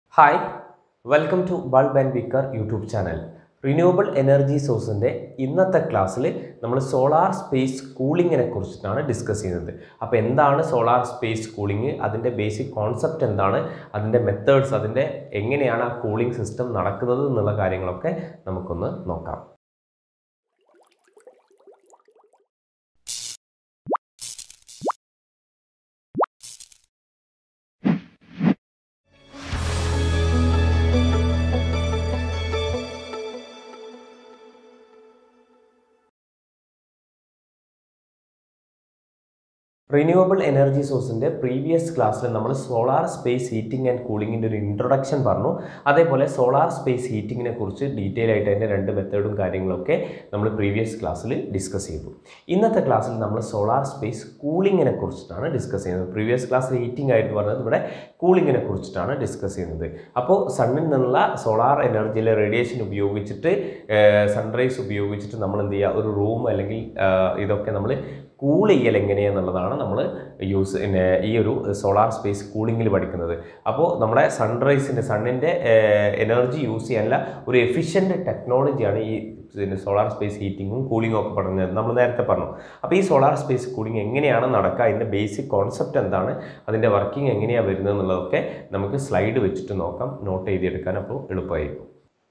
hi welcome to bulb and beaker YouTube channel renewable energy സോഴ്സിൻ്റെ ഇന്നത്തെ ക്ലാസ്സിൽ നമ്മൾ സോളാർ സ്പേസ് കൂളിങ്ങിനെ കുറിച്ചിട്ടാണ് ഡിസ്കസ് ചെയ്യുന്നത് അപ്പോൾ എന്താണ് സോളാർ സ്പേസ് കൂളിംഗ് അതിൻ്റെ ബേസിക് കോൺസെപ്റ്റ് എന്താണ് അതിൻ്റെ മെത്തേഡ്സ് അതിൻ്റെ എങ്ങനെയാണ് ആ കൂളിംഗ് സിസ്റ്റം നടക്കുന്നത് എന്നുള്ള കാര്യങ്ങളൊക്കെ നമുക്കൊന്ന് നോക്കാം റിന്യൂവബിൾ എനർജി സോഴ്സിൻ്റെ പ്രീവിയസ് ക്ലാസ്സിൽ നമ്മൾ സോളാർ സ്പേസ് ഹീറ്റിംഗ് ആൻഡ് കൂളിങ്ങിൻ്റെ ഒരു ഇൻട്രൊഡക്ഷൻ പറഞ്ഞു അതേപോലെ സോളാർ സ്പേസ് ഹീറ്റിങ്ങിനെ കുറിച്ച് ഡീറ്റെയിൽ ആയിട്ട് അതിൻ്റെ രണ്ട് മെത്തേഡും കാര്യങ്ങളൊക്കെ നമ്മൾ പ്രീവിയസ് ക്ലാസ്സിൽ ഡിസ്കസ് ചെയ്തു ഇന്നത്തെ ക്ലാസ്സിൽ നമ്മൾ സോളാർ സ്പേസ് കൂളിങ്ങിനെ കുറിച്ചിട്ടാണ് ഡിസ്കസ് ചെയ്യുന്നത് പ്രീവിയസ് ക്ലാസ്സിൽ ഹീറ്റിംഗ് ആയിരുന്നു പറഞ്ഞത് ഇവിടെ കൂളിങ്ങിനെ കുറിച്ചിട്ടാണ് ഡിസ്കസ് ചെയ്യുന്നത് അപ്പോൾ സണ്ണിൽ നിന്നുള്ള സോളാർ എനർജിയിലെ റേഡിയേഷൻ ഉപയോഗിച്ചിട്ട് സൺറൈസ് ഉപയോഗിച്ചിട്ട് നമ്മൾ എന്ത് ചെയ്യുക ഒരു റൂം അല്ലെങ്കിൽ ആ, ഇതൊക്കെ നമ്മൾ കൂൾ ചെയ്യൽ എങ്ങനെയാണെന്നുള്ളതാണ് നമ്മൾ യൂസ് പിന്നെ ഈ ഒരു സോളാർ സ്പേസ് കൂളിങ്ങിൽ പഠിക്കുന്നത് അപ്പോൾ നമ്മുടെ സൺറൈസിൻ്റെ സണ്ണിൻ്റെ എനർജി യൂസ് ചെയ്യാനുള്ള ഒരു എഫിഷ്യൻറ്റ് ടെക്നോളജിയാണ് ഈ പിന്നെ സോളാർ സ്പേസ് ഹീറ്റിങ്ങും കൂളിങ്ങും ഒക്കെ പറഞ്ഞത് നമ്മൾ നേരത്തെ പറഞ്ഞു അപ്പോൾ ഈ സോളാർ സ്പേസ് കൂളിംഗ് എങ്ങനെയാണ് നടക്കുക അതിൻ്റെ ബേസിക് കോൺസെപ്റ്റ് എന്താണ് അതിൻ്റെ വർക്കിംഗ് എങ്ങനെയാണ് വരുന്നത് എന്നുള്ളതൊക്കെ നമുക്ക് സ്ലൈഡ് വെച്ചിട്ട് നോക്കാം നോട്ട് ചെയ്തെടുക്കാൻ അപ്പോൾ എളുപ്പമായിരിക്കും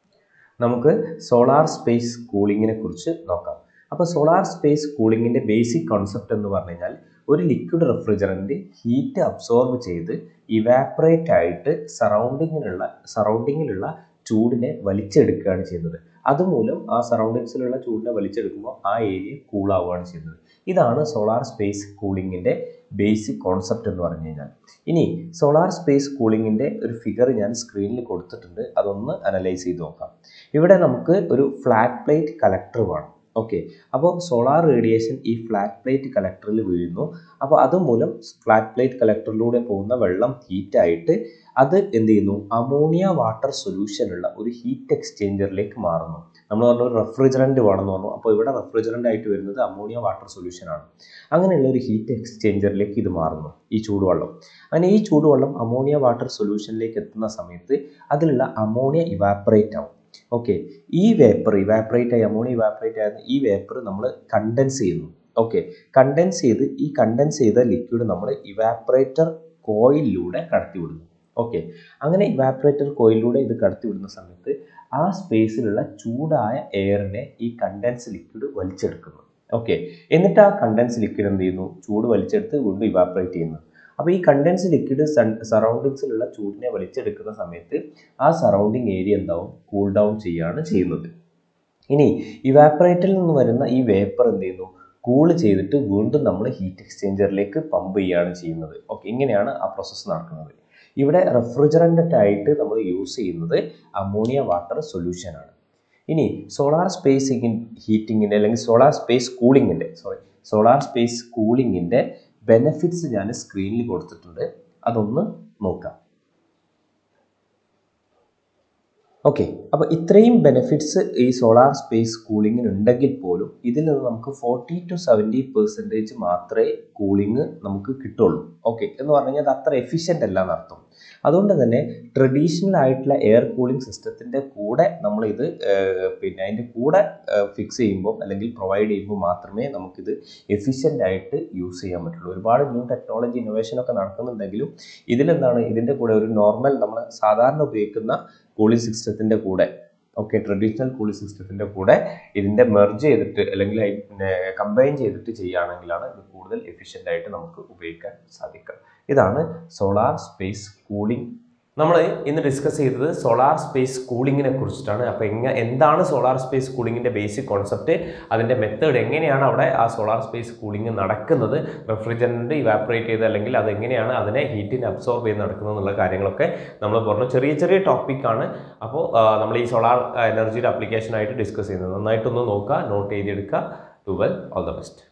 നമുക്ക് സോളാർ സ്പേസ് കൂളിങ്ങിനെ കുറിച്ച് നോക്കാം അപ്പോൾ സോളാർ സ്പേസ് കൂളിങ്ങിൻ്റെ ബേസിക് കോൺസെപ്റ്റ് എന്ന് പറഞ്ഞു കഴിഞ്ഞാൽ ഒരു ലിക്വിഡ് റെഫ്രിജറൻറ്റ് ഹീറ്റ് അബ്സോർബ് ചെയ്ത് ഇവാപ്പറേറ്റ് ആയിട്ട് സറൗണ്ടിങ്ങിലുള്ള സറൗണ്ടിങ്ങിലുള്ള ചൂടിനെ വലിച്ചെടുക്കുകയാണ് ചെയ്യുന്നത് അതുമൂലം ആ സറൗണ്ടിങ്സിലുള്ള ചൂടിനെ വലിച്ചെടുക്കുമ്പോൾ ആ ഏരിയ കൂളാവുകയാണ് ചെയ്യുന്നത് ഇതാണ് സോളാർ സ്പേസ് കൂളിങ്ങിൻ്റെ ബേസിക് കോൺസെപ്റ്റ് എന്ന് പറഞ്ഞു കഴിഞ്ഞാൽ ഇനി സോളാർ സ്പേസ് കൂളിങ്ങിൻ്റെ ഒരു ഫിഗർ ഞാൻ സ്ക്രീനിൽ കൊടുത്തിട്ടുണ്ട് അതൊന്ന് അനലൈസ് ചെയ്ത് നോക്കാം ഇവിടെ നമുക്ക് ഒരു ഫ്ലാറ്റ് പ്ലേറ്റ് കലക്ടർ വേണം ഓക്കെ അപ്പോൾ സോളാർ റേഡിയേഷൻ ഈ ഫ്ലാറ്റ് പ്ലേറ്റ് കലക്ടറിൽ വീഴുന്നു അപ്പോൾ അതുമൂലം ഫ്ലാറ്റ് പ്ലേറ്റ് കലക്ടറിലൂടെ പോകുന്ന വെള്ളം ഹീറ്റായിട്ട് അത് എന്ത് ചെയ്യുന്നു അമോണിയ വാട്ടർ സൊല്യൂഷനുള്ള ഒരു ഹീറ്റ് എക്സ്ചേഞ്ചറിലേക്ക് മാറുന്നു നമ്മൾ പറഞ്ഞു ഒരു റെഫ്രിജറൻറ്റ് വേണമെന്ന് പറഞ്ഞു അപ്പോൾ ഇവിടെ റെഫ്രിജറൻ്റ് ആയിട്ട് വരുന്നത് അമോണിയ വാട്ടർ സൊല്യൂഷനാണ് അങ്ങനെയുള്ള ഒരു ഹീറ്റ് എക്സ്ചേഞ്ചറിലേക്ക് ഇത് മാറുന്നു ഈ ചൂടുവെള്ളം അങ്ങനെ ഈ ചൂടുവെള്ളം അമോണിയ വാട്ടർ സൊല്യൂഷനിലേക്ക് എത്തുന്ന സമയത്ത് അതിലുള്ള അമോണിയ ഇവാപ്പറേറ്റ് ആവും ഓക്കെ ഈ വേപ്പർ ഇവാപ്പറേറ്റ് ആയി അമോണിയ ഇവാപ്പറേറ്റ് ആയിരുന്ന ഈ വേപ്പർ നമ്മൾ കണ്ടൻസ് ചെയ്യുന്നു ഓക്കെ കണ്ടൻസ് ചെയ്ത് ഈ കണ്ടൻസ് ചെയ്ത ലിക്വിഡ് നമ്മൾ ഇവാപ്പറേറ്റർ കോയിലിലൂടെ കടത്തിവിടുന്നു ഓക്കെ അങ്ങനെ ഇവാപ്പറേറ്റർ കോയിലിലൂടെ ഇത് കടത്തിവിടുന്ന സമയത്ത് ആ സ്പേസിലുള്ള ചൂടായ എയറിനെ ഈ കണ്ടൻസ് ലിക്വിഡ് വലിച്ചെടുക്കുന്നു ഓക്കെ എന്നിട്ട് ആ കണ്ടൻസ് ലിക്വിഡ് എന്ത് ചെയ്യുന്നു ചൂട് വലിച്ചെടുത്ത് വീണ്ടും ഇവാപ്പറേറ്റ് ചെയ്യുന്നു അപ്പോൾ ഈ കണ്ടൻസ് ലിക്വിഡ് സൺ സറൗണ്ടിങ്സിലുള്ള ചൂടിനെ വലിച്ചെടുക്കുന്ന സമയത്ത് ആ സറൗണ്ടിങ് ഏരിയ എന്താവും കൂൾ ഡൗൺ ചെയ്യുകയാണ് ചെയ്യുന്നത് ഇനി ഇവാപ്പറേറ്ററിൽ നിന്ന് വരുന്ന ഈ വേപ്പർ എന്ത് ചെയ്യുന്നു കൂൾ ചെയ്തിട്ട് വീണ്ടും നമ്മൾ ഹീറ്റ് എക്സ്ചേഞ്ചറിലേക്ക് പമ്പ് ചെയ്യുകയാണ് ചെയ്യുന്നത് ഓക്കെ ഇങ്ങനെയാണ് ആ പ്രോസസ്സ് നടക്കുന്നത് ഇവിടെ റെഫ്രിജറൻ്റ് ആയിട്ട് നമ്മൾ യൂസ് ചെയ്യുന്നത് അമോണിയ വാട്ടർ സൊല്യൂഷനാണ് ഇനി സോളാർ സ്പേസ് ഹീറ്റിങ്ങിൻ്റെ അല്ലെങ്കിൽ സോളാർ സ്പേസ് കൂളിങ്ങിൻ്റെ സോറി സോളാർ സ്പേസ് കൂളിങ്ങിൻ്റെ ബെനഫിറ്റ്സ് ഞാൻ സ്ക്രീനിൽ കൊടുത്തിട്ടുണ്ട് അതൊന്ന് നോക്കാം ഓക്കെ അപ്പോൾ ഇത്രയും ബെനിഫിറ്റ്സ് ഈ സോളാർ സ്പേസ് കൂളിങ്ങിന് ഉണ്ടെങ്കിൽ പോലും ഇതിൽ നിന്ന് നമുക്ക് ഫോർട്ടി ടു സെവൻറ്റി പെർസെൻറ്റേജ് മാത്രമേ കൂളിംഗ് നമുക്ക് കിട്ടുള്ളൂ ഓക്കെ എന്ന് പറഞ്ഞു കഴിഞ്ഞാൽ അത് അത്ര എഫിഷ്യൻ്റ് അല്ല എന്നർത്ഥം അതുകൊണ്ട് തന്നെ ട്രഡീഷണൽ ആയിട്ടുള്ള എയർ കൂളിംഗ് സിസ്റ്റത്തിൻ്റെ കൂടെ നമ്മളിത് ഏഹ്, പിന്നെ അതിൻ്റെ കൂടെ ഫിക്സ് ചെയ്യുമ്പോൾ അല്ലെങ്കിൽ പ്രൊവൈഡ് ചെയ്യുമ്പോൾ മാത്രമേ നമുക്കിത് എഫിഷ്യൻ്റ് ആയിട്ട് യൂസ് ചെയ്യാൻ പറ്റുള്ളൂ ഒരുപാട് ന്യൂ ടെക്നോളജി ഇന്നോവേഷൻ ഒക്കെ നടക്കുന്നുണ്ടെങ്കിലും ഇതിലെന്താണ് ഇതിൻ്റെ കൂടെ ഒരു നോർമൽ നമ്മൾ സാധാരണ ഉപയോഗിക്കുന്ന കൂളിംഗ് സിസ്റ്റത്തിൻ്റെ കൂടെ ഓക്കെ ട്രഡീഷണൽ കൂളിംഗ് സിസ്റ്റത്തിൻ്റെ കൂടെ ഇതിൻ്റെ മെർജ് ചെയ്തിട്ട് അല്ലെങ്കിൽ അയി- പിന്നെ കമ്പൈൻ ചെയ്തിട്ട് ചെയ്യുകയാണെങ്കിലാണ് ഇത് കൂടുതൽ എഫിഷ്യൻ്റ് ആയിട്ട് നമുക്ക് ഉപയോഗിക്കാൻ സാധിക്കുക ഇതാണ് സോളാർ സ്പേസ് കൂളിംഗ് നമ്മൾ ഇന്ന് ഡിസ്കസ് ചെയ്തത് സോളാർ സ്പേസ് കൂളിങ്ങിനെ കുറിച്ചിട്ടാണ് അപ്പോൾ എങ്ങ എന്താണ് സോളാർ സ്പേസ് കൂളിങ്ങിൻ്റെ ബേസിക് കോൺസെപ്റ്റ് അതിൻ്റെ മെത്തേഡ് എങ്ങനെയാണ് അവിടെ ആ സോളാർ സ്പേസ് കൂളിംഗ് നടക്കുന്നത് റെഫ്രിജറൻറ്റ് ഇവാപ്പറേറ്റ് ചെയ്ത് അല്ലെങ്കിൽ അതെങ്ങനെയാണ് അതിനെ ഹീറ്റിന് അബ്സോർബ് ചെയ്ത് നടക്കുന്നത് എന്നുള്ള കാര്യങ്ങളൊക്കെ നമ്മൾ പറഞ്ഞു ചെറിയ ചെറിയ ടോപ്പിക്കാണ് അപ്പോൾ നമ്മൾ ഈ സോളാർ എനർജിയുടെ ആപ്ലിക്കേഷനായിട്ട് ഡിസ്കസ് ചെയ്യുന്നത് നന്നായിട്ടൊന്ന് നോക്കുക നോട്ട് ചെയ്തെടുക്കുക do well all the best